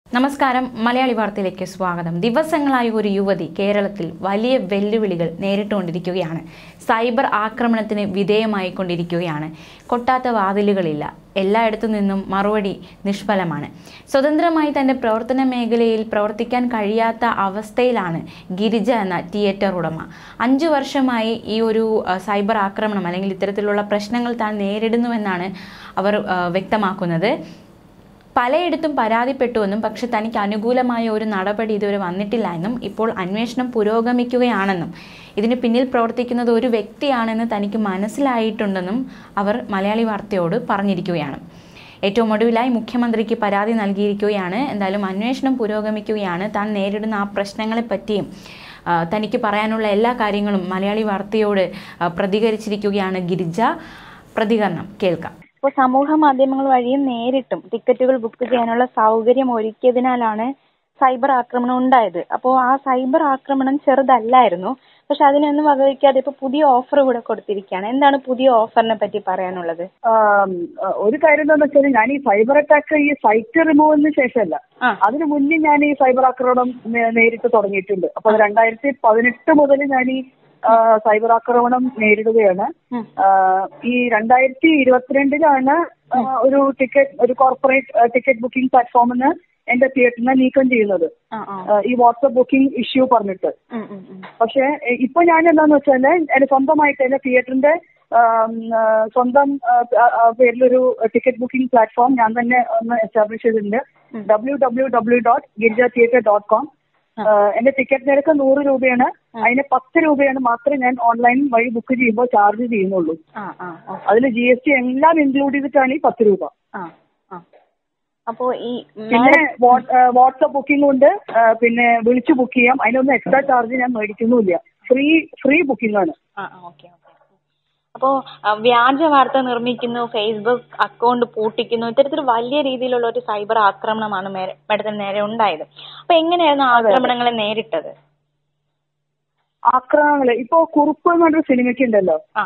നമസ്കാരം മലയാളി വാർത്തയിലേക്ക് സ്വാഗതം ദിവസങ്ങളായി ഒരു യുവതി കേരളത്തിൽ വലിയ വെല്ലുവിളികൾ നേരിട്ടുകൊണ്ടിരിക്കുകയാണ് സൈബർ ആക്രമണത്തിന് വിധേയമായിക്കൊണ്ടിരിക്കുകയാണ് കൊട്ടാത്ത വാതിലുകളില്ല എല്ലായിടത്തു നിന്നും മറുപടി നിഷ്ഫലമാണ് സ്വതന്ത്രമായി തൻ്റെ പ്രവർത്തന മേഖലയിൽ പ്രവർത്തിക്കാൻ കഴിയാത്ത അവസ്ഥയിലാണ് ഗിരിജ എന്ന തിയേറ്റർ ഉടമ അഞ്ചു വർഷമായി ഈ ഒരു ആ, സൈബർ ആക്രമണം അല്ലെങ്കിൽ ഇത്തരത്തിലുള്ള പ്രശ്നങ്ങൾ താൻ നേരിടുന്നുവെന്നാണ് അവർ ആ, വ്യക്തമാക്കുന്നത് പലയിടത്തും പരാതിപ്പെട്ടുവെന്നും പക്ഷെ തനിക്ക് അനുകൂലമായ ഒരു നടപടി ഇതുവരെ വന്നിട്ടില്ല എന്നും ഇപ്പോൾ അന്വേഷണം പുരോഗമിക്കുകയാണെന്നും ഇതിന് പിന്നിൽ പ്രവർത്തിക്കുന്നത് ഒരു വ്യക്തിയാണെന്ന് തനിക്ക് മനസ്സിലായിട്ടുണ്ടെന്നും അവർ മലയാളി വാർത്തയോട് പറഞ്ഞിരിക്കുകയാണ് ഏറ്റവും ഒടുവിലായി മുഖ്യമന്ത്രിക്ക് പരാതി നൽകിയിരിക്കുകയാണ് എന്തായാലും അന്വേഷണം പുരോഗമിക്കുകയാണ് താൻ നേരിടുന്ന ആ പ്രശ്നങ്ങളെപ്പറ്റിയും ആ, തനിക്ക് പറയാനുള്ള എല്ലാ കാര്യങ്ങളും മലയാളി വാർത്തയോട് ആ, പ്രതികരിച്ചിരിക്കുകയാണ് ഗിരിജ പ്രതികരണം കേൾക്കാം ഇപ്പോൾ സമൂഹ മാധ്യമങ്ങൾ വഴിയും നേരിട്ടും ടിക്കറ്റുകൾ ബുക്ക് ചെയ്യാനുള്ള സൗകര്യം ഒരുക്കിയതിനാലാണ് സൈബർ ആക്രമണം ഉണ്ടായത് അപ്പോൾ ആ സൈബർ ആക്രമണം ചെറുതല്ലായിരുന്നു പക്ഷെ അതിനൊന്നും വകവയ്ക്കാതെ ഇപ്പൊ പുതിയ ഓഫർ കൂടെ കൊടുത്തിരിക്കുകയാണ് എന്താണ് പുതിയ ഓഫറിനെ പറ്റി പറയാനുള്ളത് ആം, അഹ് ഒരു കാര്യം എന്താണെന്ന് വെച്ചാൽ ഞാൻ ഈ സൈബർ അറ്റാക്ക് ഈ സൈറ്റ് റിമൂവലിന് ശേഷമല്ല ആ. അതിനു മുന്നേ ഞാൻ ഈ സൈബർ ആക്രമണം നേ- നേരിട്ട് തുടങ്ങിയിട്ടുണ്ട് അപ്പൊ രണ്ടായിരത്തി പതിനെട്ട് മുതൽ ഞാൻ ഈ ആ, സൈബർ ആക്രമണം നേരിടുകയാണ് ഉം. ആ, ഈ രണ്ടായിരത്തി ഇരുപത്തിരണ്ടിലാണ് ആ, ഒരു ടിക്കറ്റ് ഒരു കോർപ്പറേറ്റ് ടിക്കറ്റ് ബുക്കിംഗ് പ്ലാറ്റ്ഫോമിൽ നിന്ന് എന്റെ തിയേറ്ററിനെ നീക്കം ചെയ്യുന്നത് ആ ആ ആ, ഈ വാട്സപ്പ് ബുക്കിംഗ് ഇഷ്യൂ പറഞ്ഞിട്ട് ഉം, ഉം, ഉം. പക്ഷേ എ, ഇപ്പൊ ഞാൻ എന്താന്ന് വെച്ചാല് എന്റെ സ്വന്തമായിട്ട് എന്റെ തിയേറ്ററിന്റെ ആം, ആ, സ്വന്തം ആ, ആ, ആ, പേരിലൊരു ടിക്കറ്റ് ബുക്കിംഗ് പ്ലാറ്റ്ഫോം ഞാൻ തന്നെ ഒന്ന് എസ്റ്റാബ്ലിഷ് ചെയ്തിട്ടുണ്ട് W W W dot Girija theatre dot com എന്റെ ടിക്കറ്റ് നിരക്ക് നൂറ് രൂപയാണ് അതിന് പത്ത് രൂപയാണ് മാത്രമേ ഞാൻ ഓൺലൈൻ വഴി ബുക്ക് ചെയ്യുമ്പോൾ ചാർജ് ചെയ്യുന്നുള്ളൂ ആ ആ ഓ, അതിൽ ജി എസ് ടി എല്ലാം ഇൻക്ലൂഡ് ചെയ്തിട്ടാണ് ഈ പത്ത് രൂപ ആ ആ അപ്പോ ഈ പിന്നെ വാട്സപ്പ് ബുക്കിംഗ് ഉണ്ട് ആ, പിന്നെ വിളിച്ച് ബുക്ക് ചെയ്യാം അതിനൊന്നും എക്സ്ട്രാ ചാർജ് ഞാൻ മേടിക്കുന്നുമില്ല ഫ്രീ ഫ്രീ ബുക്കിംഗ് ആണ് ആ ഓക്കെ ഓക്കെ അപ്പോ ആ, വ്യാജ വാർത്ത നിർമ്മിക്കുന്നു ഫേസ്ബുക്ക് അക്കൗണ്ട് പൂട്ടിക്കുന്നു ഇത്തരത്തിൽ വലിയ രീതിയിലുള്ള ഒരു സൈബർ ആക്രമണമാണ് മേ- മാഡത്തിന് നേരെ ഉണ്ടായത് അപ്പൊ എങ്ങനെയായിരുന്നു ആ ആക്രമണങ്ങളെ നേരിട്ടത് ആക്രമണങ്ങള് ഇപ്പോ കുറുപ്പ് എന്ന് പറഞ്ഞൊരു സിനിമയ്ക്ക് ഉണ്ടല്ലോ ആ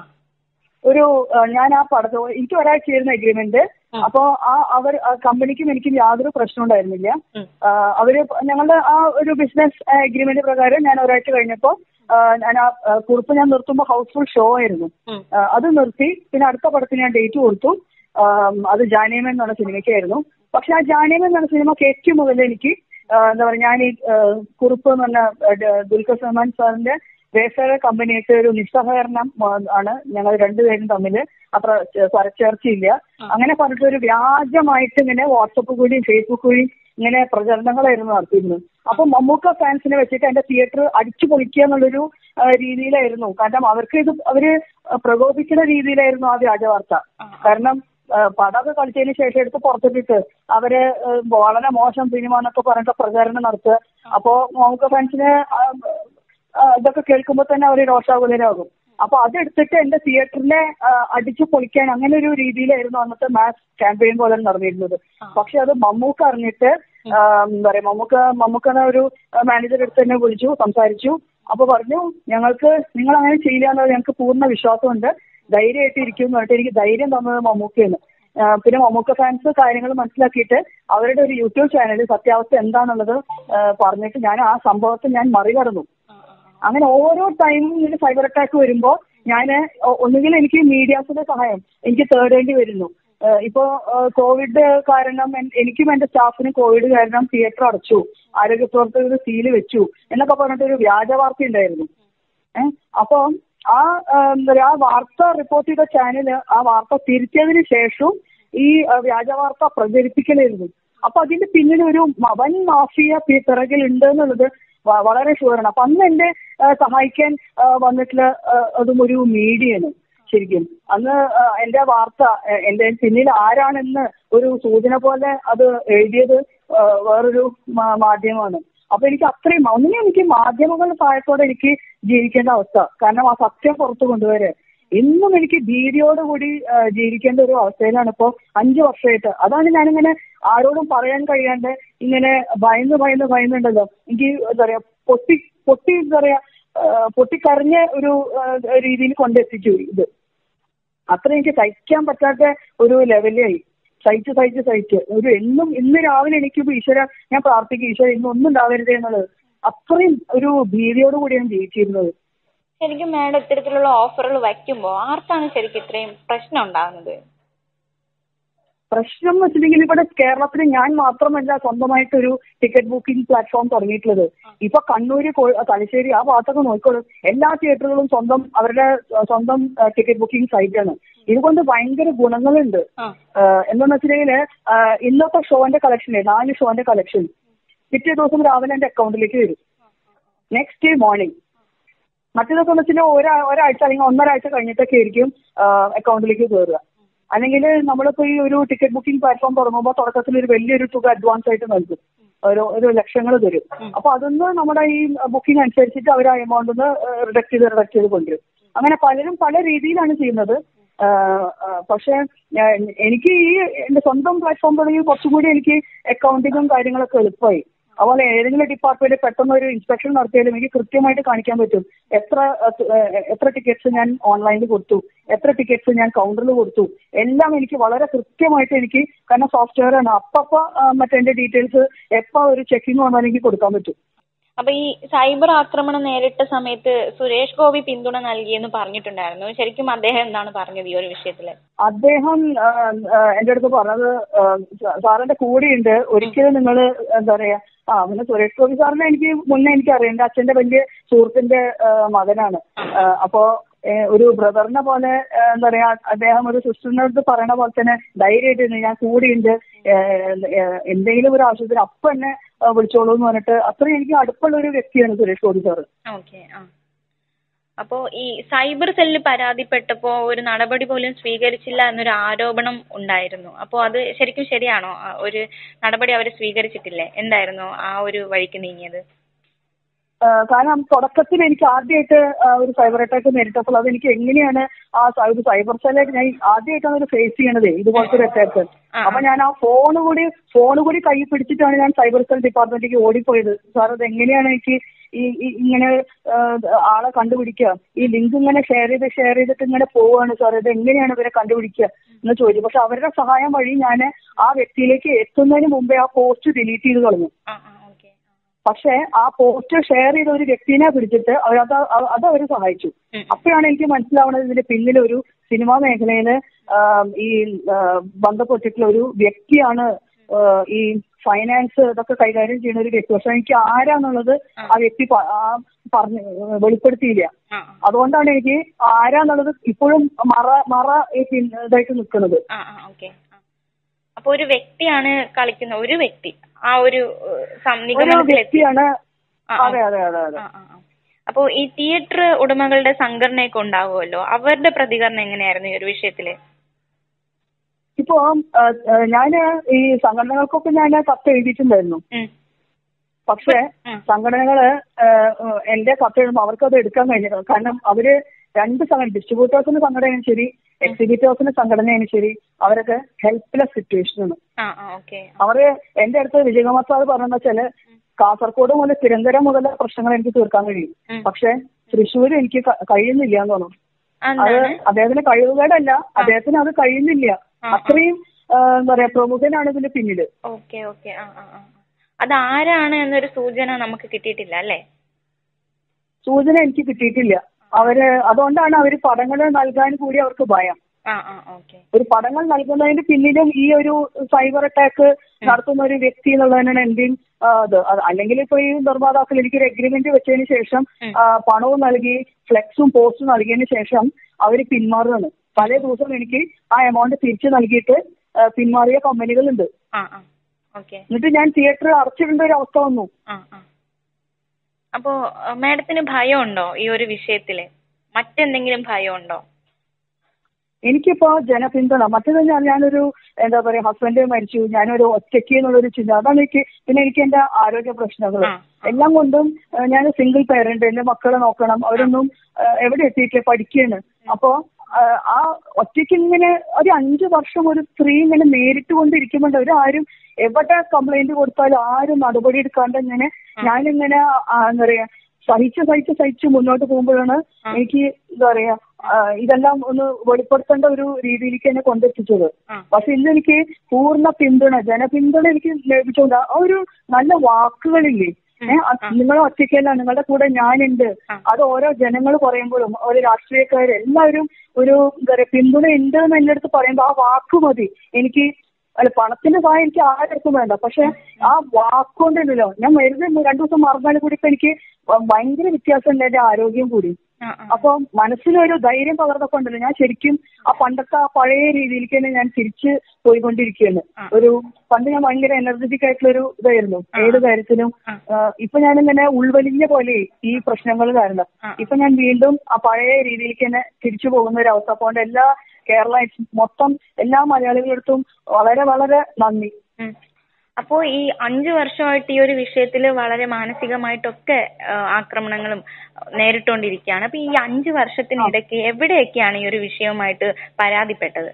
ഒരു ആ, ഞാൻ ആ പടത്ത് എനിക്ക് ഒരാഴ്ചയായിരുന്നു അഗ്രിമെന്റ് അപ്പോ ആ അവർ ആ കമ്പനിക്കും എനിക്കും യാതൊരു പ്രശ്നം ഉണ്ടായിരുന്നില്ല ഉം. ആ, അവര് ഞങ്ങളുടെ ആ ഒരു ബിസിനസ് അഗ്രിമെന്റ് പ്രകാരം ഞാൻ ഒരാഴ്ച കഴിഞ്ഞപ്പോ ആ, ഞാൻ ആ ആ, കുറിപ്പ് ഞാൻ നിർത്തുമ്പോൾ ഹൗസ്ഫുൾ ഷോ ആയിരുന്നു ഉം. ആ, അത് നിർത്തി പിന്നെ അടുത്ത പടത്തിന് ഞാൻ ഡേറ്റ് കൊടുത്തു ആം, അത് ജാനേമൻ എന്ന് പറഞ്ഞ സിനിമയ്ക്കായിരുന്നു പക്ഷെ ആ ജാനേമൻ എന്ന് പറഞ്ഞ സിനിമ കേക്ക് മുതൽ എനിക്ക് ആ, എന്താ പറയാ ഞാൻ ഈ ആ, കുറിപ്പ് എന്ന് പറഞ്ഞ ആ, ഡ- ദുൽഖർ സൽമാൻ സാറിന്റെ വേഫെയർ കമ്പനിയായിട്ട് ഒരു നിസ്സഹകരണം ആ, ആണ് ഞങ്ങൾ രണ്ടുപേരും തമ്മിൽ അത്ര ചെ- സ്വരച്ചേർച്ചയില്ല അങ്ങനെ പറഞ്ഞിട്ട് ഒരു വ്യാജമായിട്ട് ഇങ്ങനെ വാട്സപ്പ് കൂടിയും ഫേസ്ബുക്ക് കൂടിയും ഇങ്ങനെ പ്രചരണങ്ങളായിരുന്നു നടത്തിയിരുന്നത് അപ്പൊ മമ്മൂക്ക ഫാൻസിനെ വെച്ചിട്ട് എന്റെ തിയേറ്റർ അടിച്ചു പൊളിക്കുക എന്നുള്ളൊരു ആ, രീതിയിലായിരുന്നു കാരണം അവർക്ക് ഇത് അവര് പ്രകോപിക്കുന്ന രീതിയിലായിരുന്നു ആ വ്യാജ വാർത്ത കാരണം ആ, പടമൊക്കെ കളിച്ചതിന് ശേഷം എടുത്ത് പുറത്തിട്ടിട്ട് അവര് ആ, വളരെ മോശം സിനിമ എന്നൊക്കെ പറഞ്ഞിട്ട് പ്രചാരണം നടത്തുക അപ്പോ മമ്മൂക്ക ഫാൻസിന് ആ, ആ, ഇതൊക്കെ കേൾക്കുമ്പോൾ തന്നെ അവർ രോഷാകുലരാകും അപ്പൊ അതെടുത്തിട്ട് എന്റെ തിയേറ്ററിനെ ആ, അടിച്ചു പൊളിക്കാൻ അങ്ങനെ ഒരു രീതിയിലായിരുന്നു അന്നത്തെ മാസ് ക്യാമ്പയിൻ പോലെ നടന്നിരുന്നത് പക്ഷെ അത് മമ്മൂക്ക അറിഞ്ഞിട്ട് ആ, എന്താ പറയാ മമ്മൂക്ക മമ്മൂക്ക എന്ന ഒരു മാനേജർ എടുത്ത് തന്നെ വിളിച്ചു സംസാരിച്ചു അപ്പൊ പറഞ്ഞു ഞങ്ങൾക്ക് നിങ്ങൾ അങ്ങനെ ചെയ്യില്ല എന്നത് ഞങ്ങൾക്ക് പൂർണ്ണ വിശ്വാസമുണ്ട് ധൈര്യമായിട്ട് ഇരിക്കും എന്ന് പറഞ്ഞിട്ട് എനിക്ക് ധൈര്യം തന്നത് മമ്മൂക്കയാണ് ആ, പിന്നെ മമ്മൂക്ക ഫാൻസ് കാര്യങ്ങൾ മനസ്സിലാക്കിയിട്ട് അവരുടെ ഒരു യൂട്യൂബ് ചാനലിൽ സത്യാവസ്ഥ എന്താണെന്നുള്ളത് ആ, പറഞ്ഞിട്ട് ഞാൻ ആ സംഭവത്തെ ഞാൻ മറികടന്നു അങ്ങനെ ഓരോ ടൈമും ഇങ്ങനെ സൈബർ അറ്റാക്ക് വരുമ്പോൾ ഞാൻ ഒന്നുകിൽ എനിക്ക് മീഡിയാസിന്റെ സഹായം എനിക്ക് തേടേണ്ടി വരുന്നു ഏഹ് ഇപ്പോ ഏഹ് കോവിഡ് കാരണം എൻ- എനിക്കും എന്റെ സ്റ്റാഫിനും കോവിഡ് കാരണം തിയേറ്റർ അടച്ചു ആരോഗ്യ പ്രവർത്തകർ സീല് വെച്ചു എന്നൊക്കെ പറഞ്ഞിട്ട് ഒരു വ്യാജ വാർത്ത ഉണ്ടായിരുന്നു ഏഹ് അപ്പൊ ആ ഏഹ് എന്താ പറയാ ആ വാർത്ത റിപ്പോർട്ട് ചെയ്ത ചാനല് ആ വാർത്ത തിരുത്തിയതിനു ശേഷവും ഈ ഏഹ് വ്യാജ വാർത്ത പ്രചരിപ്പിക്കലായിരുന്നു അപ്പൊ അതിന്റെ പിന്നിൽ ഒരു മ- വൻ മാഫിയ പി- പിറകിലുണ്ട് എന്നുള്ളത് വ- വളരെ ഷുവറാണ് അപ്പൊ അന്ന് എന്നെ ഏഹ് സഹായിക്കാൻ ഏഹ് വന്നിട്ടുള്ള ഏഹ് അതും ഒരു മീഡിയയാണ് ശരിക്കും അന്ന് ഏഹ് എന്റെ വാർത്ത ഏഹ് എന്റെ പിന്നിൽ ആരാണെന്ന് ഒരു സൂചന പോലെ അത് എഴുതിയത് ഏഹ് വേറൊരു മാ- മാധ്യമമാണ് അപ്പൊ എനിക്ക് അത്രയും ഒന്നിനും എനിക്ക് മാധ്യമങ്ങളുടെ സഹായത്തോടെ എനിക്ക് ജീവിക്കേണ്ട അവസ്ഥ കാരണം ആ സത്യം പുറത്തു കൊണ്ടുവരാൻ ഇന്നും എനിക്ക് ഭീതിയോടുകൂടി ആ, ജീവിക്കേണ്ട ഒരു അവസ്ഥയിലാണ് ഇപ്പോ അഞ്ചു വർഷമായിട്ട് അതാണ് ഞാനിങ്ങനെ ആരോടും പറയാൻ കഴിയാണ്ട് ഇങ്ങനെ ഭയന്ന് ഭയന്ന് ഭയന്നുണ്ടല്ലോ എനിക്ക് എന്താ പറയാ പൊട്ടി പൊട്ടി എന്താ പറയാ ആ, പൊട്ടിക്കരഞ്ഞ ഒരു ആ, രീതിയിൽ കൊണ്ടെത്തിച്ചു ഇത് അത്ര എനിക്ക് സഹിക്കാൻ പറ്റാത്ത ഒരു ലെവലിലായി സഹിച്ച് സഹിച്ച് സഹിച്ച് ഒരു എന്നും ഇന്ന് രാവിലെ എനിക്കിപ്പോ ഈശ്വര ഞാൻ പ്രാർത്ഥിക്കും ഈശ്വര ഇന്നൊന്നും ഉണ്ടാവരുതേ എന്നുള്ളത് അത്രയും ഒരു ഭീതിയോട് കൂടിയാണ് ജീവിച്ചിരുന്നത് ശരിക്കും മാഡം ഇത്തരത്തിലുള്ള ഓഫറുകൾ വയ്ക്കുമ്പോൾ ആർക്കാണ് ശരിക്കും ഇത്രയും പ്രശ്നം ഉണ്ടാകുന്നത് പ്രശ്നം എന്ന് വെച്ചിട്ടുണ്ടെങ്കിൽ ഇവിടെ കേരളത്തിൽ ഞാൻ മാത്രമല്ല സ്വന്തമായിട്ടൊരു ടിക്കറ്റ് ബുക്കിംഗ് പ്ലാറ്റ്ഫോം തുടങ്ങിയിട്ടുള്ളത് ഇപ്പൊ കണ്ണൂര് കോ- തലശ്ശേരി ആ ഭാഗത്തൊക്കെ നോക്കിക്കോളൂ എല്ലാ തിയേറ്ററുകളും സ്വന്തം അവരുടെ അഹ് സ്വന്തം ടിക്കറ്റ് ബുക്കിംഗ് സൈറ്റാണ് ഇതുകൊണ്ട് ഭയങ്കര ഗുണങ്ങളുണ്ട് ആ. ആഹ് എന്താന്ന് വെച്ചിട്ടുണ്ടെങ്കിൽ ഇന്നത്തെ ഷോന്റെ കളക്ഷൻ നാല് ഷോന്റെ കളക്ഷൻ പിറ്റേ ദിവസം രാവിലെ എന്റെ അക്കൗണ്ടിലേക്ക് വരും നെക്സ്റ്റ് ഡേ മോർണിംഗ് മറ്റേതൊക്കെ എന്ന് വെച്ചാൽ ഒരാ ഒരാഴ്ച അല്ലെങ്കിൽ ഒന്നരാഴ്ച കഴിഞ്ഞിട്ടൊക്കെ ആയിരിക്കും അക്കൗണ്ടിലേക്ക് കയറുക അല്ലെങ്കിൽ നമ്മളിപ്പോ ഈ ഒരു ടിക്കറ്റ് ബുക്കിംഗ് പ്ലാറ്റ്ഫോം തുടങ്ങുമ്പോൾ തുടക്കത്തിൽ ഒരു വലിയൊരു തുക അഡ്വാൻസ് ആയിട്ട് നൽകും ഒരു ഒരു ലക്ഷങ്ങൾ തരും അപ്പൊ അതൊന്ന് നമ്മുടെ ഈ ബുക്കിംഗ് അനുസരിച്ചിട്ട് അവർ ആ എമൗണ്ട് ഒന്ന് റിഡക്ട് ചെയ്ത് റിഡക്ട് ചെയ്ത് കൊണ്ടുവരും അങ്ങനെ പലരും പല രീതിയിലാണ് ചെയ്യുന്നത് ആഹ് ആഹ് പക്ഷെ ഞാൻ- എനിക്ക് ഈ എന്റെ സ്വന്തം പ്ലാറ്റ്ഫോം തുടങ്ങി കുറച്ചും കൂടി എനിക്ക് അക്കൗണ്ടിങ്ങും കാര്യങ്ങളൊക്കെ എളുപ്പമായി അതുപോലെ ഏതെങ്കിലും ഡിപ്പാർട്ട്മെന്റ് പെട്ടെന്ന് ഒരു ഇൻസ്പെക്ഷൻ നടത്തിയാലും എനിക്ക് കൃത്യമായിട്ട് കാണിക്കാൻ പറ്റും എത്ര ഏഹ്, എത്ര ടിക്കറ്റ്സ് ഞാൻ ഓൺലൈനിൽ കൊടുത്തു എത്ര ടിക്കറ്റ്സ് ഞാൻ കൗണ്ടറിൽ കൊടുത്തു എല്ലാം എനിക്ക് വളരെ കൃത്യമായിട്ട് എനിക്ക് കാരണം സോഫ്റ്റ്വെയർ ആണ് അപ്പപ്പ മറ്റേ എന്റെ ഡീറ്റെയിൽസ് എപ്പോ ഒരു ചെക്കിംഗ് വന്നാലും എനിക്ക് കൊടുക്കാൻ പറ്റും അപ്പൊ ഈ സൈബർ ആക്രമണം നേരിട്ട സമയത്ത് സുരേഷ് ഗോപി പിന്തുണ നൽകിയെന്ന് പറഞ്ഞിട്ടുണ്ടായിരുന്നു ശരിക്കും അദ്ദേഹം എന്താണ് പറഞ്ഞത് ഈ ഒരു വിഷയത്തില് അദ്ദേഹം ആ, ആ, എന്റെ അടുത്ത് പറഞ്ഞത് ആ, സാ- സാറിന്റെ കൂടെയുണ്ട് ഒരിക്കലും നിങ്ങൾ എന്താ പറയാ ആ പിന്നെ സുരേഷ് ഗോപി സാറിനെ എനിക്ക് മുന്നേ എനിക്ക് അറിയാം എന്റെ അച്ഛന്റെ വലിയ സുഹൃത്തിന്റെ ആ, മകനാണ് ആ, അപ്പോ ഏ, ഒരു ബ്രദറിനെ പോലെ ആ, എന്താ പറയാ അദ്ദേഹം ഒരു സിസ്റ്ററിന്റെ അടുത്ത് പറയണ പോലെ തന്നെ ധൈര്യമായിട്ട് ഞാൻ കൂടെയുണ്ട് ഏ, ഏ, എന്തെങ്കിലും ഒരു ആവശ്യത്തിന് അപ്പൊ എന്നെ ആ, വിളിച്ചോളൂ എന്ന് പറഞ്ഞിട്ട് അത്രയും എനിക്ക് അടുപ്പുള്ള ഒരു വ്യക്തിയാണ് സുരേഷ് ഗോപി സാറ് ഓക്കെ ആ അപ്പോ ഈ സൈബർ സെല്ല് പരാതിപ്പെട്ടപ്പോ ഒരു നടപടി പോലും സ്വീകരിച്ചില്ല എന്നൊരു ആരോപണം ഉണ്ടായിരുന്നു അപ്പോ അത് ശരിക്കും ശരിയാണോ ആ, ഒരു നടപടി അവർ സ്വീകരിച്ചിട്ടില്ലേ എന്തായിരുന്നു ആ ഒരു വഴിക്ക് നീങ്ങിയത് ആ, കാരണം തുടക്കത്തിൽ എനിക്ക് ആദ്യമായിട്ട് ആ, ഒരു സൈബർ അറ്റാക്ക് നേരിട്ടപ്പോൾ അതെനിക്ക് എങ്ങനെയാണ് ആ സ- ഒരു സൈബർ സെല്ലായിട്ട് ഞാൻ ആദ്യമായിട്ടാണ് ഒരു ഫേസ് ചെയ്യണത് ഇതുപോലത്തെ ഒരു അറ്റാക്ക് ആ. അപ്പൊ ഞാൻ ആ ഫോൺ കൂടി ഫോൺ കൂടി കൈ പിടിച്ചിട്ടാണ് ഞാൻ സൈബർ സെൽ ഡിപ്പാർട്ട്മെന്റിലേക്ക് ഓടിപ്പോയത് സാർ അത് എങ്ങനെയാണ് എനിക്ക് ഈ ഈ- ഇങ്ങനെ ആ, ആളെ കണ്ടുപിടിക്കുക ഈ ലിങ്ക് ഇങ്ങനെ ഷെയർ ചെയ്ത് ഷെയർ ചെയ്തിട്ട് ഇങ്ങനെ പോവാണ് സാർ ഇത് എങ്ങനെയാണ് ഇവരെ കണ്ടുപിടിക്കുക എന്ന് ചോദിച്ചു പക്ഷെ അവരുടെ സഹായം വഴി ഞാൻ ആ വ്യക്തിയിലേക്ക് എത്തുന്നതിന് മുമ്പേ ആ പോസ്റ്റ് ഡിലീറ്റ് ചെയ്ത് കളഞ്ഞു ആ ആ ഓക്കെ പക്ഷേ ആ പോസ്റ്റ് ഷെയർ ചെയ്ത ഒരു വ്യക്തിനെ പിടിച്ചിട്ട് അവരത് അ- അത് അവർ സഹായിച്ചു ഉം. അപ്പോഴാണ് എനിക്ക് മനസ്സിലാവുന്നത് ഇതിന്റെ പിന്നിൽ ഒരു സിനിമാ മേഖലയില് ആം, ഈ ആ, ബന്ധപ്പെട്ടിട്ടുള്ള ഒരു വ്യക്തിയാണ് ആ, ഈ ഫൈനാൻസ് ഇതൊക്കെ കൈകാര്യം ചെയ്യുന്ന ഒരു വ്യക്തി പക്ഷെ എനിക്ക് ആരാന്നുള്ളത് ആ വ്യക്തി പ- ആ പറഞ്ഞ് വെളിപ്പെടുത്തിയില്ല ആ അതുകൊണ്ടാണ് എനിക്ക് ആരാന്നുള്ളത് ഇപ്പോഴും മറ മറ ഈ പിൻ- ഇതായിട്ട് നിൽക്കുന്നത് ആ ആ ഓക്കെ അപ്പൊ ഒരു വ്യക്തിയാണ് കളിക്കുന്ന ഒരു വ്യക്തി ആ ഒരു ഏഹ്, സം- ഒരു നിഗമനത്തിലെത്തി വ്യക്തിയാണ് ആ, ആ. അതെ അതെ അതെ അതെ ആ, ആ, ആ. അപ്പോ ഈ തിയേറ്റർ ഉടമകളുടെ സംഘടനയൊക്കെ ഉണ്ടാവുമല്ലോ അവരുടെ പ്രതികരണം എങ്ങനെയായിരുന്നു ഈ ഒരു വിഷയത്തില് ഇപ്പൊ ഞാന് ഈ സംഘടനകൾക്കൊക്കെ ഞാൻ കത്ത് എഴുതിയിട്ടുണ്ടായിരുന്നു ഉം. പക്ഷേ ഉം. സംഘടനകള് ഏഹ്, ഏഹ്, എന്റെ കത്ത് എഴുതുമ്പോൾ അവർക്ക് അത് എടുക്കാൻ കഴിഞ്ഞില്ല കാരണം അവര് രണ്ട് സംഘടന ഡിസ്ട്രിബ്യൂട്ടേഴ്സിന്റെ സംഘടനയും ശരി എക്സിബിറ്റേഴ്സിന്റെ സംഘടനയും ശരി അവരൊക്കെ ഹെൽപ്ലെസ് സിറ്റുവേഷനാണ് ആ ആ ഓക്കെ അവര് എന്റെ അടുത്ത് വിജയകുമാർ സാർ പറഞ്ഞെന്ന് വെച്ചാല് കാസർഗോഡ് മുതൽ തിരുവനന്തപുരം മുതൽ പ്രശ്നങ്ങൾ എനിക്ക് തീർക്കാൻ കഴിയും ഉം. പക്ഷെ തൃശ്ശൂര് എനിക്ക് ക- കഴിയുന്നില്ല എന്ന് തോന്നുന്നു അത് എന്താണ് അദ്ദേഹത്തിന് കഴിവുകേടല്ല അദ്ദേഹത്തിന് അത് കഴിയുന്നില്ല ആ, ആ. അത്രയും ഏഹ്, എന്താ പറയാ പ്രമുഖനാണ് ഇതിന്റെ പിന്നില് ഓക്കെ ഓക്കെ ആ ആ ആ അത് ആരാണ് എന്നൊരു സൂചന നമുക്ക് കിട്ടിയിട്ടില്ല അല്ലേ സൂചന എനിക്ക് കിട്ടിയിട്ടില്ല അവര് അതുകൊണ്ടാണ് അവര് പടങ്ങൾ നൽകാൻ കൂടി അവർക്ക് ഭയം ആ ആ ഓക്കെ ഒരു പടങ്ങൾ നൽകുന്നതിന് പിന്നിലും ഈ ഒരു സൈബർ അറ്റാക്ക് നടത്തുന്ന ഒരു വ്യക്തി എന്നുള്ളതിനാണ് എന്റെയും ആ, ഇത് അത് അല്ലെങ്കിൽ ഇപ്പൊ ഈ നിർമ്മാതാക്കൾ എനിക്കൊരു എഗ്രിമെന്റ് വെച്ചതിന് ശേഷം ഉം. ആ, പണവും നൽകി ഫ്ലെക്സും പോസ്റ്റും നൽകിയതിന് ശേഷം അവർ പിന്മാറുകയാണ് പല ദിവസവും എനിക്ക് ആ എമൗണ്ട് തിരിച്ചു നൽകിയിട്ട് ആ, പിന്മാറിയ കമ്പനികളുണ്ട് ആ ആ ഓക്കെ എന്നിട്ട് ഞാൻ തിയേറ്റർ അടച്ചിടേണ്ട ഒരു അവസ്ഥ വന്നു ആ ആ അപ്പോ മാഡത്തിന് ഭയമുണ്ടോ ഈ ഒരു വിഷയത്തില് മറ്റെന്തെങ്കിലും ഭയമുണ്ടോ എനിക്കിപ്പോ ജനപിന്തുണ മറ്റേത് ഞാൻ ഞാനൊരു എന്താ പറയാ ഹസ്ബൻഡ് മരിച്ചു ഞാനൊരു ഒറ്റയ്ക്ക് എന്നുള്ളൊരു ചിന്ത അതാണ് എനിക്ക് പിന്നെ എനിക്ക് എന്റെ ആരോഗ്യ പ്രശ്നങ്ങൾ ആ, ആ. എല്ലാം കൊണ്ടും ഏഹ്, ഞാൻ സിംഗിൾ പേരന്റ് എന്റെ മക്കളെ നോക്കണം അവരൊന്നും ഏഹ്, എവിടെ എത്തിയിട്ടില്ല പഠിക്കുകയാണ് അപ്പോ ഏഹ്, ആ ഒറ്റയ്ക്ക് ഇങ്ങനെ ഒരു അഞ്ചു വർഷം ഒരു സ്ത്രീ ഇങ്ങനെ നേരിട്ട് കൊണ്ടിരിക്കുമ്പോൾ അവരാരും എവിടെ കംപ്ലൈന്റ് കൊടുത്താലും ആരും നടപടി എടുക്കാണ്ട് ഇങ്ങനെ ഞാനിങ്ങനെ ആ, എന്താ പറയാ സഹിച്ച് സഹിച്ച് സഹിച്ച് മുന്നോട്ട് പോകുമ്പോഴാണ് എനിക്ക് എന്താ പറയാ ആ, ഇതെല്ലാം ഒന്ന് വെളിപ്പെടുത്തേണ്ട ഒരു രീതിയിലേക്ക് എന്നെ കൊണ്ടെത്തിച്ചത് ആ. പക്ഷെ ഇന്ന് എനിക്ക് പൂർണ്ണ പിന്തുണ ജനപിന്തുണ എനിക്ക് ലഭിച്ചുകൊണ്ട് ആ ഒരു നല്ല വാക്കുകളില്ലേ ഏഹ് നിങ്ങൾ ഒറ്റയ്ക്കല്ല നിങ്ങളുടെ കൂടെ ഞാനുണ്ട് അത് ഓരോ ജനങ്ങൾ പറയുമ്പോഴും ഓരോ രാഷ്ട്രീയക്കാർ എല്ലാവരും ഒരു എന്താ പറയാ പിന്തുണ ഉണ്ട് എന്ന് എന്റെ അടുത്ത് പറയുമ്പോൾ ആ വാക്ക് മതി എനിക്ക് അല്ല പണത്തിന്റെ സഹായം എനിക്ക് ആരെടുത്തും വേണ്ട പക്ഷെ ആ വാക്കുകൊണ്ടല്ലോ ഞാൻ വെറുതെ രണ്ടു ദിവസം മറന്നാലും കൂടി ഇപ്പൊ എനിക്ക് ഭയങ്കര വ്യത്യാസം ഉണ്ട് എന്റെ ആരോഗ്യം കൂടി ആ, ആ. അപ്പൊ മനസ്സിനൊരു ധൈര്യം പകർന്നൊക്കെ ഉണ്ടല്ലോ ഞാൻ ശരിക്കും ആ പണ്ടത്തെ ആ പഴയ രീതിയിലേക്ക് തന്നെ ഞാൻ തിരിച്ച് പോയിക്കൊണ്ടിരിക്കുകയാണ് ഒരു പണ്ട് ഞാൻ ഭയങ്കര എനർജറ്റിക് ആയിട്ടുള്ള ഒരു ഇതായിരുന്നു ഏത് കാര്യത്തിലും ആ, ഇപ്പൊ ഞാനിങ്ങനെ ഉൾവലിഞ്ഞ പോലെ ഈ പ്രശ്നങ്ങൾ കാരണം ഇപ്പൊ ഞാൻ വീണ്ടും ആ പഴയ രീതിയിലേക്ക് തന്നെ തിരിച്ചു പോകുന്ന ഒരു അവസ്ഥ അപ്പൊ അതുകൊണ്ട് എല്ലാ കേരള മൊത്തം എല്ലാ മലയാളികളടുത്തും വളരെ വളരെ നന്ദി ഉം. അപ്പോ ഈ അഞ്ചു വർഷമായിട്ട് ഈ ഒരു വിഷയത്തിൽ വളരെ മാനസികമായിട്ടൊക്കെ ആ, ആക്രമണങ്ങളും നേരിട്ടുകൊണ്ടിരിക്കുകയാണ് അപ്പൊ ഈ അഞ്ചു വർഷത്തിനിടയ്ക്ക് എവിടെയൊക്കെയാണ് ഈ ഒരു വിഷയവുമായിട്ട് പരാതിപ്പെട്ടത്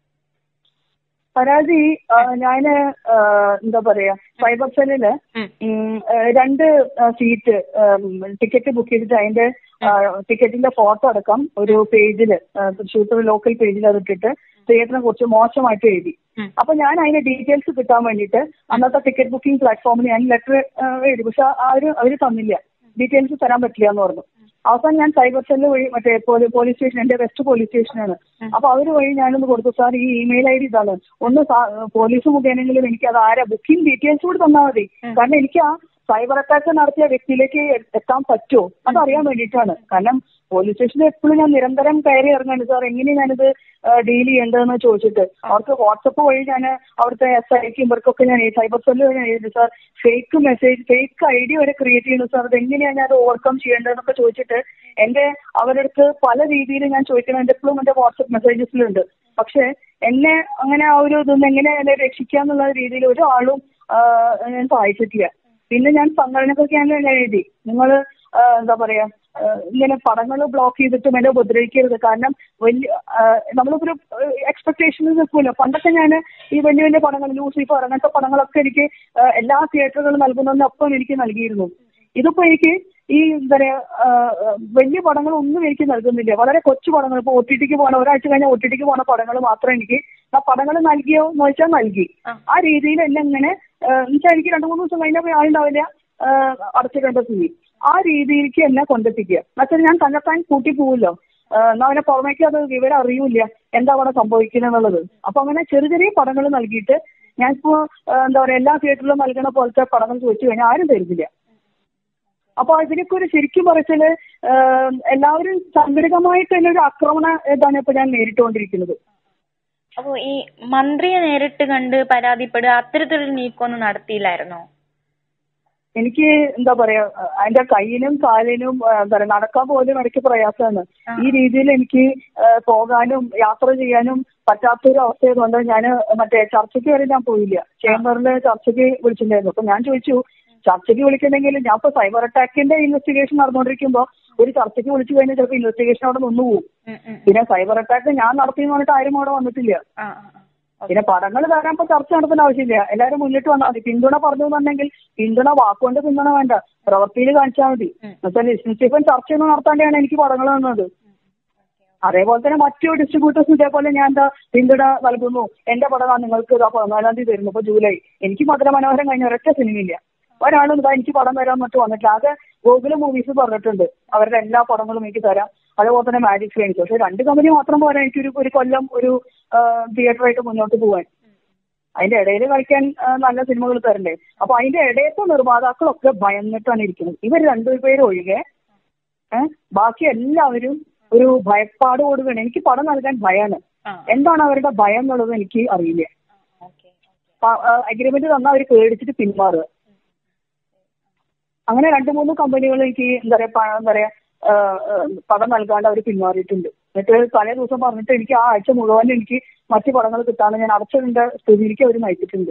പരാതി ആ, ഞാന് ആ, എന്താ പറയാ സൈബർ സെല്ലില് ഉം. ഉം, ആ, രണ്ട് ആ, സീറ്റ് ടിക്കറ്റ് ബുക്ക് ചെയ്തിട്ട് അതിന്റെ ആ, ടിക്കറ്റിന്റെ ഫോട്ടോ അടക്കം ഒരു പേജില് തൃശ്ശൂർ ലോക്കൽ പേജിൽ അത് ഇട്ടിട്ട് തിയേറ്ററിനെ കുറിച്ച് മോശമായിട്ട് എഴുതി ഉം. അപ്പൊ ഞാൻ അതിന്റെ ഡീറ്റെയിൽസ് കിട്ടാൻ വേണ്ടിയിട്ട് അന്നത്തെ ടിക്കറ്റ് ബുക്കിംഗ് പ്ലാറ്റ്ഫോമിൽ ഞാൻ ലെറ്റർ എഴുതി പക്ഷെ അവര് അവര് തന്നില്ല ഡീറ്റെയിൽസ് തരാൻ പറ്റില്ല എന്ന് പറഞ്ഞു അവസാനം ഞാൻ സൈബർ സെല്ല് വഴി മറ്റേ പോലീ- പോലീസ് സ്റ്റേഷൻ എന്റെ വെസ്റ്റ് പോലീസ് സ്റ്റേഷനാണ് അപ്പൊ അവര് വഴി ഞാനൊന്ന് കൊടുത്തു സാർ ഈ ഇമെയിൽ ഐ ഡി ഇതാണ് ഒന്ന് സാ- പോലീസ് മുഖേനെങ്കിലും എനിക്ക് അത് ആരാ ബുക്കിംഗ് ഡീറ്റെയിൽസ് കൂടി തന്നാൽ മതി കാരണം എനിക്ക് ആ സൈബർ അറ്റാക്ക് നടത്തിയ വ്യക്തിയിലേക്ക് എ- എത്താൻ പറ്റുമോ അതറിയാൻ വേണ്ടിയിട്ടാണ് കാരണം പോലീസ് സ്റ്റേഷനിൽ എപ്പോഴും ഞാൻ നിരന്തരം കയറി ഇറങ്ങുന്നുണ്ട് സാർ എങ്ങനെയാണ് ഞാനിത് ഡീൽ ചെയ്യേണ്ടതെന്ന് ചോദിച്ചിട്ട് അവർക്ക് വാട്സപ്പ് വഴി ഞാൻ അവിടുത്തെ എസ് ഐക്ക് ഇവർക്കൊക്കെ ഞാൻ സൈബർ സെല്ല് വഴി എഴുതി sir fake message fake I D വരെ ക്രിയേറ്റ് ചെയ്യുന്നു സാർ അത് എങ്ങനെയാണ് ഞാൻ അത് ഓവർകം ചെയ്യേണ്ടതെന്നൊക്കെ ചോദിച്ചിട്ട് എന്റെ അവരുടെ അടുത്ത് പല രീതിയിൽ ഞാൻ ചോദിക്കണം എന്റെ എപ്പോഴും എന്റെ വാട്സപ്പ് മെസ്സേജസിലുണ്ട് പക്ഷെ എന്നെ അങ്ങനെ ആ ഒരു ഇതൊന്നും എങ്ങനെ എന്നെ രക്ഷിക്കാന്നുള്ള രീതിയിൽ ഒരാളും ആ, ഞാൻ സഹായിച്ചിട്ടില്ല പിന്നെ ഞാൻ സംഘടനക്കൊക്കെ ഞാൻ ഞാൻ എഴുതി നിങ്ങൾ എന്താ പറയാ ആ, ഇങ്ങനെ പടങ്ങൾ ബ്ലോക്ക് ചെയ്തിട്ടും എന്നെ ഉപദ്രവിക്കരുത് കാരണം വലിയ ആ, നമ്മളിപ്പോ ഒരു എക്സ്പെക്ടേഷനിൽ നിൽക്കുമല്ലോ പണ്ടൊക്കെ ഞാൻ ഈ വലിയ വലിയ പടങ്ങൾ ലൂസിഫർ അങ്ങനത്തെ പടങ്ങളൊക്കെ എനിക്ക് ആ, എല്ലാ തിയേറ്ററുകളും നൽകുന്നതിനൊപ്പം എനിക്ക് നൽകിയിരുന്നു ഇതിപ്പോ എനിക്ക് ഈ എന്താ പറയാ ആ, ആ, വലിയ പടങ്ങളൊന്നും എനിക്ക് നൽകുന്നില്ല വളരെ കൊച്ചു പടങ്ങൾ ഇപ്പൊ ഒ ടി ടിക്ക് പോകണ ഒരാഴ്ച കഴിഞ്ഞ ഒ ടി ടിക്ക് പോണ പടങ്ങൾ മാത്രം എനിക്ക് ആ പടങ്ങൾ നൽകിയോ എന്ന് ചോദിച്ചാൽ നൽകി ആ രീതിയിൽ എന്നെ ഇങ്ങനെ എന്നുവെച്ചാൽ എനിക്ക് രണ്ടു മൂന്ന് ദിവസം കഴിഞ്ഞപ്പോൾ ആളുണ്ടാവില്ല ആ, അടച്ചിടേണ്ട സ്ഥിതി ആ രീതിയിലേക്ക് എന്നെ കൊണ്ടെത്തിക്കുക എന്നുവെച്ചാൽ ഞാൻ തന്നെത്താൻ കൂട്ടി പോവില്ലോ എന്നാ അവനെ പുറമേക്ക് അത് വിവരം അറിയൂല എന്താ അവിടെ സംഭവിക്കുന്നത് എന്നുള്ളത് അപ്പൊ അങ്ങനെ ചെറിയ ചെറിയ പടങ്ങൾ നൽകിയിട്ട് ഞാനിപ്പോ ആ, എന്താ പറയാ എല്ലാ തിയേറ്ററിലും നൽകുന്ന പോലത്തെ പടങ്ങൾ ചോദിച്ചു കഴിഞ്ഞാൽ ആരും തരുന്നില്ല അപ്പൊ ഇതിനൊക്കെ ഒരു ശരിക്കും പറച്ചില് ഏഹ്, എല്ലാവരും സംഘടിതമായിട്ട് തന്നെ ഒരു ആക്രമണ ഇതാണ് ഇപ്പൊ ഞാൻ നേരിട്ടുകൊണ്ടിരിക്കുന്നത് അപ്പോ ഈ മന്ത്രിയെ നേരിട്ട് കണ്ട് പരാതിപ്പെടുക അത്തരത്തിലൊരു നീക്കമൊന്നും നടത്തിയില്ലായിരുന്നോ എനിക്ക് എന്താ പറയാ അതിന്റെ കയ്യിനും കാലിനും ആ, എന്താ പറയാ നടക്കാൻ പോലും ഇടയ്ക്ക് പ്രയാസമാണ് ഈ രീതിയിൽ എനിക്ക് ആ, പോകാനും യാത്ര ചെയ്യാനും പറ്റാത്തൊരു അവസ്ഥയായതുകൊണ്ട് ഞാൻ മറ്റേ ചർച്ചയ്ക്ക് വരെ ഞാൻ പോയില്ല ചേംബറിൽ ചർച്ചയ്ക്ക് വിളിച്ചിട്ടുണ്ടായിരുന്നു അപ്പൊ ഞാൻ ചോദിച്ചു ചർച്ചയ്ക്ക് വിളിക്കുന്നെങ്കിൽ ഞാൻ ഇപ്പൊ സൈബർ അറ്റാക്കിന്റെ ഇൻവെസ്റ്റിഗേഷൻ നടന്നുകൊണ്ടിരിക്കുമ്പോ ഒരു ചർച്ചയ്ക്ക് വിളിച്ചു കഴിഞ്ഞാൽ ചിലപ്പോൾ ഇൻവെസ്റ്റിഗേഷൻ അവിടെ നിന്ന് പോകും ഉം, ഉം. പിന്നെ സൈബർ അറ്റാക്ക് ഞാൻ നടത്തിയെന്ന് പറഞ്ഞിട്ട് ആരും അവിടെ വന്നിട്ടില്ല ആ, ആ, ആ. പിന്നെ പടങ്ങൾ തരാൻ ഇപ്പൊ ചർച്ച നടത്തേണ്ട ആവശ്യമില്ല എല്ലാവരും മുന്നിട്ട് വന്നാൽ മതി പിന്തുണ പറഞ്ഞു എന്നുണ്ടെങ്കിൽ പിന്തുണ വാക്കുകൊണ്ട് പിന്തുണ വേണ്ട പ്രവൃത്തിയിൽ കാണിച്ചാൽ മതി എന്നുവെച്ചാൽ സ്റ്റീഫൻ ചർച്ചയൊന്നും നടത്താണ്ടാണ് എനിക്ക് പടങ്ങൾ തന്നത് അതേപോലെ തന്നെ മറ്റു ഡിസ്ട്രിബ്യൂട്ടേഴ്സ് ഇതേപോലെ ഞാൻ എന്താ പിന്തുണ നൽകുന്നു എന്റെ പടം നിങ്ങൾക്ക് ഇതാ പതിനാലാം തീയതി തരുന്നു ഇപ്പൊ ജൂലൈ എനിക്ക് മധുര മനോഹരം കഴിഞ്ഞ ഒരൊറ്റ സിനിമയില്ല ഒരാളും ഇതാ എനിക്ക് പടം തരാൻ മറ്റും വന്നിട്ടില്ല ആകെ ഗൂഗിള് മൂവീസ് പറഞ്ഞിട്ടുണ്ട് അവരുടെ എല്ലാ പടങ്ങളും എനിക്ക് തരാം അതേപോലെ തന്നെ മാജിക് ഫ്രെയിംസ് പക്ഷെ രണ്ട് കമ്പനി മാത്രം പോരാ എനിക്കൊരു ഒരു കൊല്ലം ഒരു തിയേറ്ററായിട്ട് മുന്നോട്ട് പോകാൻ അതിന്റെ ഇടയിൽ കളിക്കാൻ ആ, നല്ല സിനിമകൾ തരണ്ടേ അപ്പൊ അതിന്റെ ഇടയത്തെ നിർമ്മാതാക്കളൊക്കെ ഭയന്നിട്ടാണ് ഇരിക്കുന്നത് ഇവർ രണ്ടുപേരും ഒഴികെ ഏഹ് ബാക്കി എല്ലാവരും ഒരു ഭയപ്പാടോടുകയാണ് എനിക്ക് പടം നൽകാൻ ഭയാണ് ആ. എന്താണ് അവരുടെ ഭയം എന്നുള്ളത് എനിക്ക് അറിയില്ല ഓക്കെ അഗ്രിമെന്റ് തന്നാൽ അവർ പേടിച്ചിട്ട് പിന്മാറുക അങ്ങനെ രണ്ടു മൂന്ന് കമ്പനികൾ എനിക്ക് എന്താ പറയാ പ- എന്താ പറയാ ആ, ആ, പടം നൽകാണ്ട് അവർ പിന്മാറിയിട്ടുണ്ട് എന്നിട്ട് തലേ ദിവസം പറഞ്ഞിട്ട് എനിക്ക് ആ ആഴ്ച മുഴുവൻ എനിക്ക് മറ്റു പടങ്ങൾ കിട്ടാണ്ട് ഞാൻ അടച്ചതിന്റെ സ്ഥിതിയിലേക്ക് അവർ നയിച്ചിട്ടുണ്ട്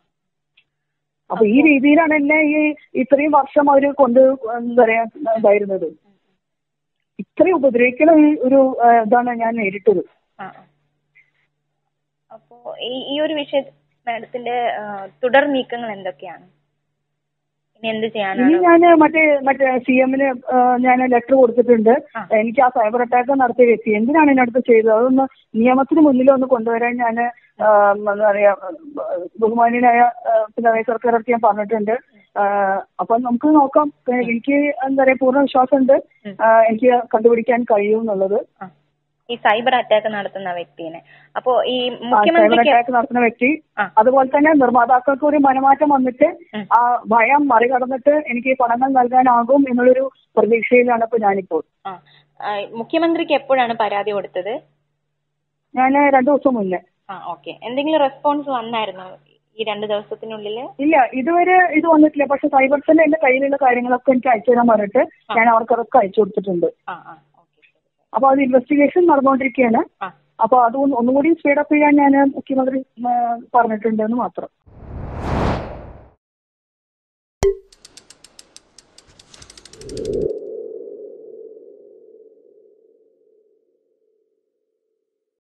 അപ്പൊ ഈ രീതിയിലാണ് എന്നെ ഈ ഇത്രയും വർഷം അവർ കൊണ്ട് എന്താ പറയാ ഇതായിരുന്നത് ഇത്രയും ഉപദ്രവിക്കുന്ന ഈ ഒരു ആ, ഇതാണ് ഞാൻ നേരിട്ടത് ആ, ആ. അപ്പോ ഈ ഈ ഒരു വിഷയ മാഡത്തിന്റെ ആ, തുടർ നീക്കങ്ങൾ എന്തൊക്കെയാണ് ഇനി എന്ത് ഇനി ചെയ്യാനാണ് ഞാൻ മറ്റേ മറ്റേ സി എമ്മിന് ഞാൻ ലെറ്റർ കൊടുത്തിട്ടുണ്ട് എനിക്ക് ആ സൈബർ അറ്റാക്ക് നടത്തിയ വ്യക്തി എന്തിനാണ് ഇതിനടുത്ത് ചെയ്തത് അതൊന്ന് നിയമത്തിന് മുന്നിൽ ഒന്ന് കൊണ്ടുവരാൻ ഞാൻ എന്താ പറയാ ബഹുമാന്യനായ ആ, പിണറായി സർക്കാർ അടുത്ത് ഞാൻ പറഞ്ഞിട്ടുണ്ട് ആ, അപ്പൊ നമുക്ക് നോക്കാം എനിക്ക് എന്താ പറയാ പൂർണ്ണ വിശ്വാസമുണ്ട് ആ, എനിക്ക് കണ്ടുപിടിക്കാൻ കഴിയും എന്നുള്ളത് ആ. ഈ സൈബർ അറ്റാക്ക് നടത്തുന്ന വ്യക്തിനെ അപ്പോ ഈ ആ, സൈബർ മുഖ്യമന്ത്രിക്ക് അറ്റാക്ക് നടത്തുന്ന വ്യക്തി ആ. അതുപോലെ തന്നെ നിർമ്മാതാക്കൾക്ക് ഒരു മനമാറ്റം വന്നിട്ട് ഉം. ആ ഭയം മറികടന്നിട്ട് എനിക്ക് പണങ്ങൾ നൽകാനാകും എന്നുള്ളൊരു പ്രതീക്ഷയിലാണ് ഇപ്പൊ ഞാനിപ്പോൾ ആ ആ, മുഖ്യമന്ത്രിക്ക് എപ്പോഴാണ് പരാതി കൊടുത്തത് ഞാൻ രണ്ടു ദിവസം മുന്നേ ആ ഓക്കെ എന്തെങ്കിലും റെസ്പോൺസ് വന്നായിരുന്നോ ഈ രണ്ട് ദിവസത്തിനുള്ളില് ഇല്ല ഇതുവരെ ഇത് വന്നിട്ടില്ല പക്ഷെ സൈബർ സെൽ എന്റെ കയ്യിലുള്ള കാര്യങ്ങളൊക്കെ എനിക്ക് അയച്ചു തരാൻ പറഞ്ഞിട്ട് ഞാൻ അവർക്കതൊക്കെ അയച്ചു കൊടുത്തിട്ടുണ്ട് ആ ആ ഓക്കെ അപ്പൊ അത് ഇൻവെസ്റ്റിഗേഷൻ നടന്നുകൊണ്ടിരിക്കുകയാണ് ആ അപ്പൊ അത് ഒന്ന് ഒന്നുകൂടി സ്പീഡപ്പ് ചെയ്യാൻ ഞാൻ മുഖ്യമന്ത്രി ആ, പറഞ്ഞിട്ടുണ്ട് എന്ന് മാത്രം